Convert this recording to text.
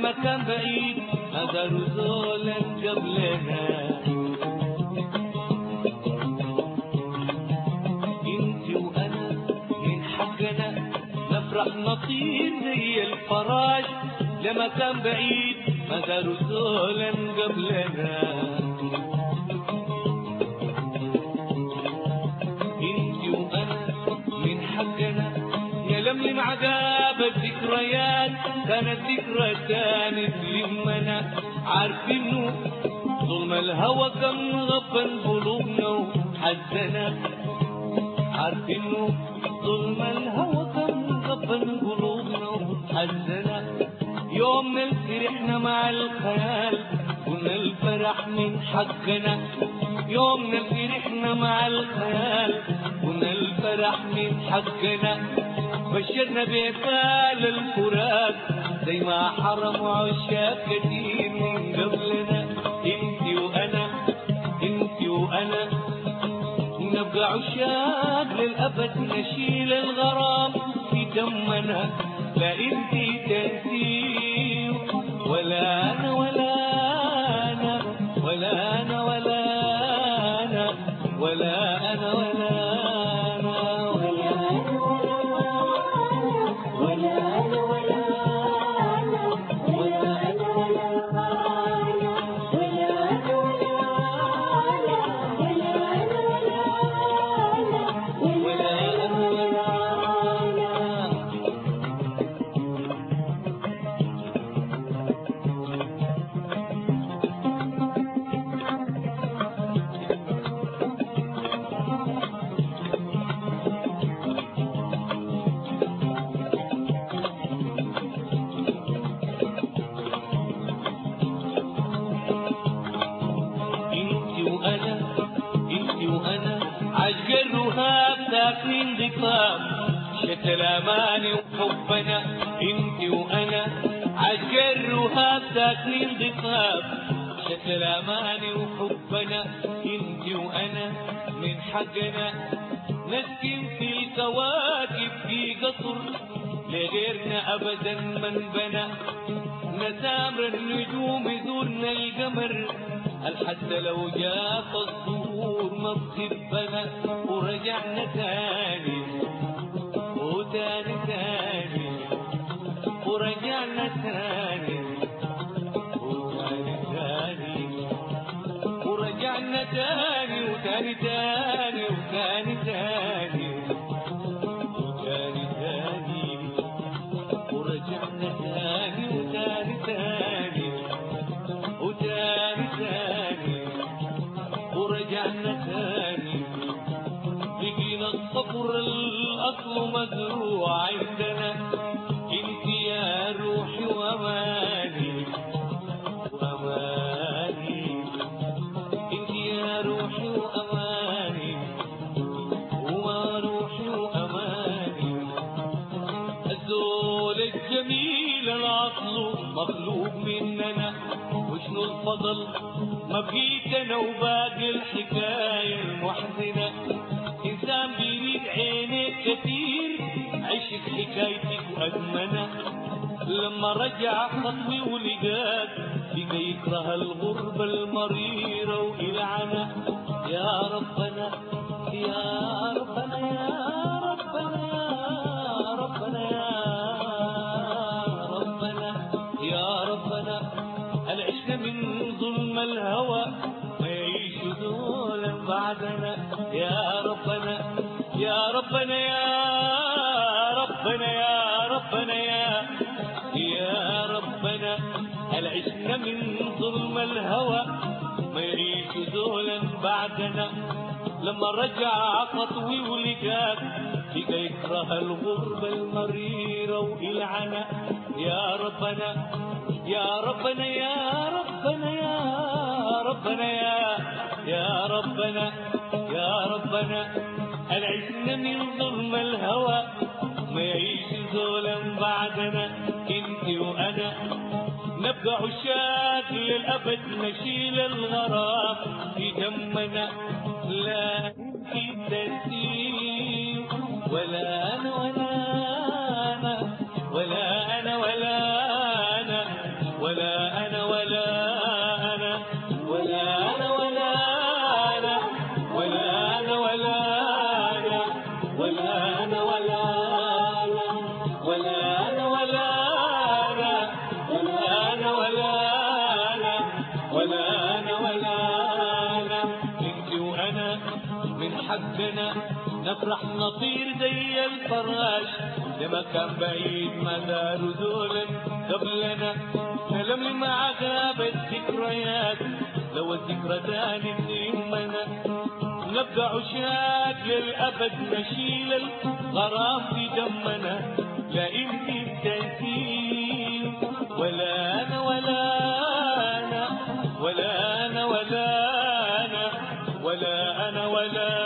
لمكان بعيد هذا رسولا قبلنا انت وانا من حقنا نفرح نطير زي الفراش لمكان بعيد مدى رسولا قبلنا انت وانا من حقنا نلملم عذاب الذكريات كانت ذكرى كانت لمنا عارفينه ظلم الهوى كم غفل قلوبنا وحزنا عارفينه ظلم الهوى كم غفل قلوبنا وحزنا يوم فرحنا مع الخيال كنا الفرح من حقنا يوم فرحنا مع الخيال كنا الفرح من حقنا بشرنا بإقال الفراق زي ما حرموا عشاق كتير من قبلنا انت وانا انت وانا نبقى عشاق للأبد نشيل الغرام في دمنا لا انت تنسي ولا انا ولا انا ولا انا ولا انا ولا انا ولا انا ولا ولا انا ولا انا انت وانا انت وانا عشق الرهاب ساكنين ضفاف شتى الاماني وحبنا انت وانا عشق الرهاب ساكنين ضفاف شتى الاماني وحبنا انت وانا من حقنا نسكن في الكواكب في قصر لغيرنا ابدا من بنى مسامر النجوم يزورنا القمر هل حتى لو جاء الظهور ما بخفنا ورجعنا تاني وتاني تاني ورجعنا تاني وتاني تاني ورجعنا تاني وتاني تاني وتاني تاني وتاني تاني ورجعنا تاني وتاني تاني وتاني تاني ورجعنا تاني لقينا الصبر الأصل مزروع عندنا انت يا روحي واماني واماني انت يا روحي واماني وروحي واماني الزول الجميل العقل مخلوق مننا وشنو الفضل ما بقيت انا وباقي الحكاية المحزنة انسان بيريد عينيك كتير عشق حكايتك وادمنة لما رجع خطوي ولقاك بقى يكره الغربة المريرة وإلعنة يا ربنا يا ربنا يا ربنا يا ربنا يا ربنا يا ربنا هل عشنا من ظلم الهوى ما يعيش ذولا بعدنا يا ربنا يا ربنا يا ربنا يا ربنا يا يا ربنا هل عشنا من ظلم الهوى ما يعيش ذولا بعدنا لما رجع خطوي ولقاك بقى يكره الغربة المريرة وإلعنة يا ربنا يا ربنا يا ربنا يا ربنا يا يا ربنا يا ربنا هل عشنا من ظلم الهوى ما يعيش زولا بعدنا انت وانا نبقى عشاق للأبد نشيل الغرام في دمنا لا انت تنسيب ولا أنا ولا أنا ولا أنا ولا أنا حقنا نفرح نطير زي الفراش لمكان بعيد ما دار ذولا قبلنا نلم مع غاب الذكريات لو الذكرى تاني تهمنا نبقى عشاق للأبد نشيل الغرام في دمنا لا يمكن تنسيم ولا أنا ولا أنا ولا أنا ولا أنا ولا أنا ولا